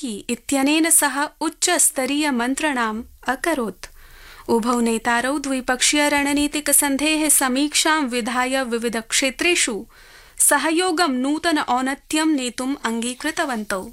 माकी इत्यनेन सह उच्चस्तरीयमन्त्रणाम् अकरोत् उभौ नेतारौ द्विपक्षीय रणनीतिक सन्धेः समीक्षां विधाय विविध क्षेत्रेषु सहयोगं नूतन औन्नत्यं नेतुम् अङ्गीकृतवन्तौ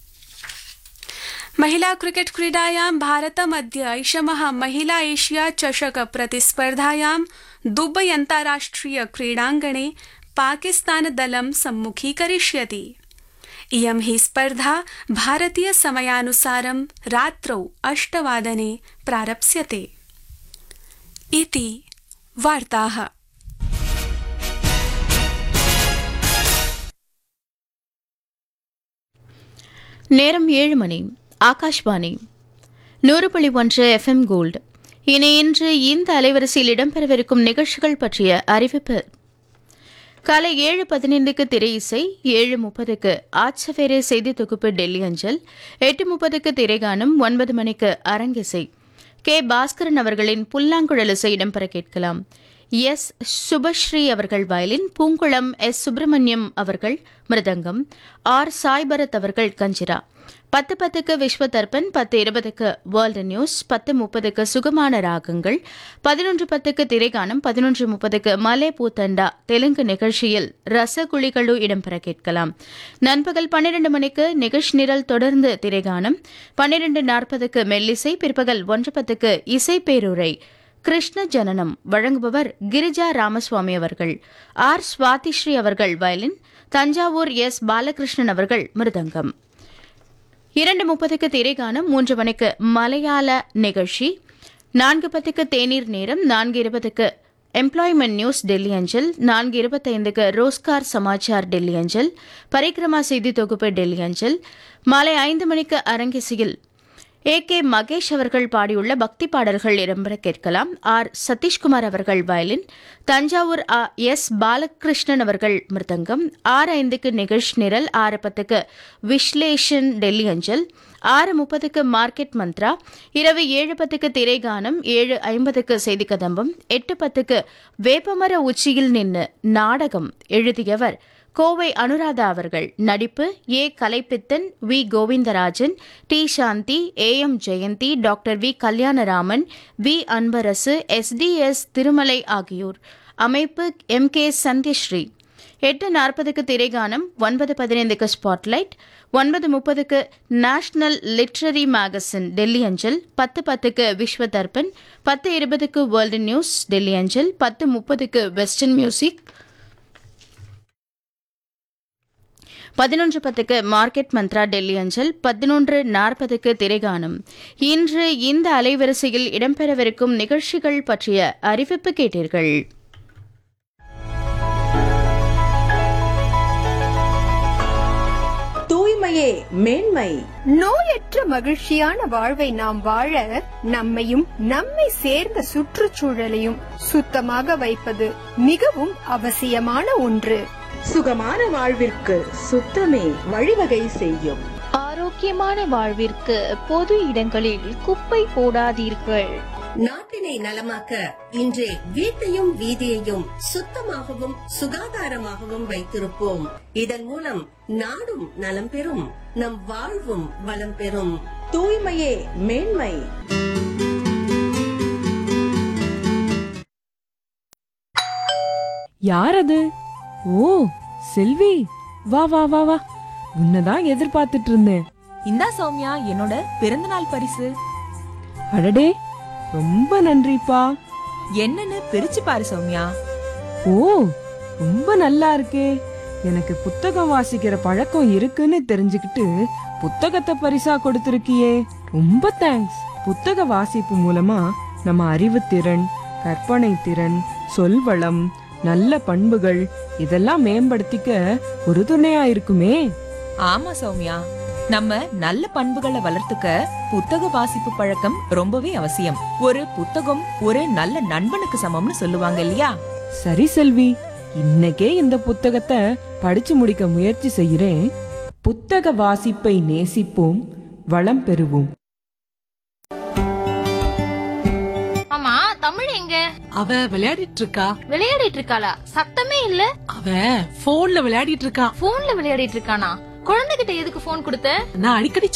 महिला क्रिकेट क्रीडायां भारतमद्य ऐषमः महिला एशिया चषक प्रतिस्पर्धायां दुबई अन्ताराष्ट्रिय क्रीडाङ्गणे पाकिस्तानदलं सम्मुखीकरिष्यति इयं हि स्पर्धा भारतीय समयानुसारं रात्रौ अष्टवादने प्रारप्स्यते इति वार्ताः நேரம் ஏழு மணி ஆகாஷ்வாணி நூறு புள்ளி ஒன்று எஃப்எம் கோல்டு இனி இன்று இந்த அலைவரிசையில் இடம்பெறவிருக்கும் நிகழ்ச்சிகள் பற்றிய அறிவிப்பு காலை ஏழு பதினைந்துக்கு திரை இசை ஏழு முப்பதுக்கு ஆச்சவேரே செய்தி தொகுப்பு டெல்லி அஞ்சல் எட்டு முப்பதுக்கு திரைகானம் ஒன்பது மணிக்கு அரங்கிசை கே பாஸ்கரன் அவர்களின் புல்லாங்குழல் இசை இடம்பெற கேட்கலாம் எஸ் சுபஸ்ரீ அவர்கள் வயலின் பூங்குளம் எஸ் சுப்பிரமணியம் அவர்கள் மிருதங்கம் ஆர் சாய்பரத் அவர்கள் கஞ்சிரா பத்து பத்துக்கு விஸ்வ தர்பன் பத்து இருபதுக்கு வேர்ல்டு நியூஸ் பத்து முப்பதுக்கு சுகமான ராகங்கள் பதினொன்று பத்துக்கு திரைகானம் பதினொன்று முப்பதுக்கு மலே பூத்தண்டா தெலுங்கு நிகழ்ச்சியில் ரசகுழிகளு இடம்பெற கேட்கலாம் நண்பகல் பன்னிரண்டு மணிக்கு நிகழ்ச்சி நிரல் தொடர்ந்து திரைகானம் பன்னிரண்டு நாற்பதுக்கு மெல்லிசை பிற்பகல் ஒன்று பத்துக்கு இசை பேருரை கிருஷ்ண ஜனனம் வழங்குபவர் கிரிஜா ராமசுவாமி அவர்கள் ஆர் சுவாதிஸ்ரீ அவர்கள் வயலின் தஞ்சாவூர் எஸ் பாலகிருஷ்ணன் அவர்கள் மிருதங்கம் இரண்டு முப்பதுக்கு திரைகானம் மூன்று மணிக்கு மலையாள நிகழ்ச்சி நான்கு பத்துக்கு தேநீர் நேரம் நான்கு இருபதுக்கு எம்ப்ளாய்மெண்ட் நியூஸ் டெல்லி அஞ்சல் நான்கு இருபத்தைந்துக்கு ரோஸ்கார் சமாச்சார் டெல்லி அஞ்சல் பரிக்கிரமா செய்தி தொகுப்பு டெல்லி அஞ்சல் மாலை ஐந்து மணிக்கு அரங்கிசையில் ஏ கே மகேஷ் அவர்கள் பாடியுள்ள பக்தி பாடல்கள் இடம்பெற கேட்கலாம் ஆர் சதீஷ்குமார் அவர்கள் violin Thanjavur A S Balakrishnan அவர்கள் மிருதங்கம் ஆறு ஐந்துக்கு நிகழ்ச்சி நிரல் ஆறு பத்துக்கு விஸ்லேஷன் டெல்லி அஞ்சல் ஆறு முப்பதுக்கு மார்க்கெட் மந்த்ரா இரவு ஏழு பத்துக்கு திரைகானம் ஏழு ஐம்பதுக்கு செய்தி கதம்பம் எட்டு பத்துக்கு வேப்பமர உச்சியில் நின்று நாடகம் எழுதியவர் கோவை அனுராதா அவர்கள் நடிப்பு A Kalaipithan V Govindarajan T Shanthi A M Jayanthi doctor V Kalyanaraman V Anbarasu S T S Thirumalai ஆகியோர் அமைப்பு எம் கே சந்தியஸ்ரீ எட்டு நாற்பதுக்கு திரைகானம் ஒன்பது பதினைந்துக்கு ஸ்பாட்லைட் ஒன்பது முப்பதுக்கு நேஷனல் லிட்ரரி மேகசின் டெல்லி அஞ்சல் பத்து பத்துக்கு விஸ்வ தர்பன் பத்து இருபதுக்கு வேர்ல்டு நியூஸ் டெல்லி அஞ்சல் பத்து முப்பதுக்கு வெஸ்டர்ன் மியூசிக் பதினொன்று பத்துக்கு மார்க்கெட் மந்த்ரா டெல்லி அஞ்சல் பதினொன்று நாற்பதுக்கு திரைகானம் இன்று இந்த அலைவரிசையில் இடம்பெறவிருக்கும் நிகழ்ச்சிகள் பற்றிய அறிவிப்பு கேட்டீர்கள் தூய்மையே மேன்மை நோயற்ற மகிழ்ச்சியான வாழ்வை நாம் வாழ நம்மையும் நம்மை சேர்ந்த சுற்றுச்சூழலையும் சுத்தமாக வைப்பது மிகவும் அவசியமான ஒன்று சுகமான வாழ்விற்கு சுத்தமே வழிவகை செய்யும் ஆரோக்கியமான வாழ்விற்கு பொது இடங்களில் குப்பை போடாதீர்கள் நாட்டினை நலமாக்க இன்றே வீட்டையும் வீதியையும் சுத்தமாகவும் சுகாதாரமாகவும் வைத்திருப்போம் இதன் மூலம் நாடும் நலம் பெறும் நம் வாழ்வும் வளம் பெறும் தூய்மையே மேன்மை யார் அது ஓ செல்வி வா வா வா வா உன்னதான் எதிர்பார்த்துட்டு இருந்தேன் இந்தா சௌமியா என்னோட பிறந்தநாள் பரிசு அடடே ரொம்ப நன்றிப்பா என்னன்னு பிரிச்சு பாரு சௌமியா ஓ ரொம்ப நல்லா இருக்கே எனக்கு புத்தகம் வாசிக்கிற பழக்கம் இருக்குன்னு தெரிஞ்சுக்கிட்டு புத்தகத்தை பரிசா கொடுத்திருக்கியே ரொம்ப தேங்க்ஸ் புத்தக வாசிப்பு மூலமா நம்ம அறிவுத்திறன் கற்பனை திறன் சொல்வளம் நல்ல பண்புகள் இதெல்லாம் மேம்படுத்திக்க ஒரு துணையா இருக்குமே ஆமா சௌமியா நம்ம நல்ல பண்புகளை வளர்த்துக்க புத்தக வாசிப்பு பழக்கம் ரொம்பவே அவசியம் ஒரு புத்தகம் ஒரு நல்ல நண்பனுக்கு சமம்னு சொல்லுவாங்க இல்லையா சரி செல்வி இன்னைக்கே இந்த புத்தகத்தை படிச்சு முடிக்க முயற்சி செய்கிறேன் புத்தக வாசிப்பை நேசிப்போம் வளம் பெறுவோம் ஆமா தமிழ் எங்க அவ விளையாடிட்டு இருக்கா விளையாடிட்டு இருக்காளா சத்தமே இல்ல அவ போன்ல விளையாடிட்டு இருக்கா போன்ல விளையாடிட்டு இருக்கானா குழந்தைகிட்ட எதுக்கு போன் கொடுத்த நான் அடிக்கடி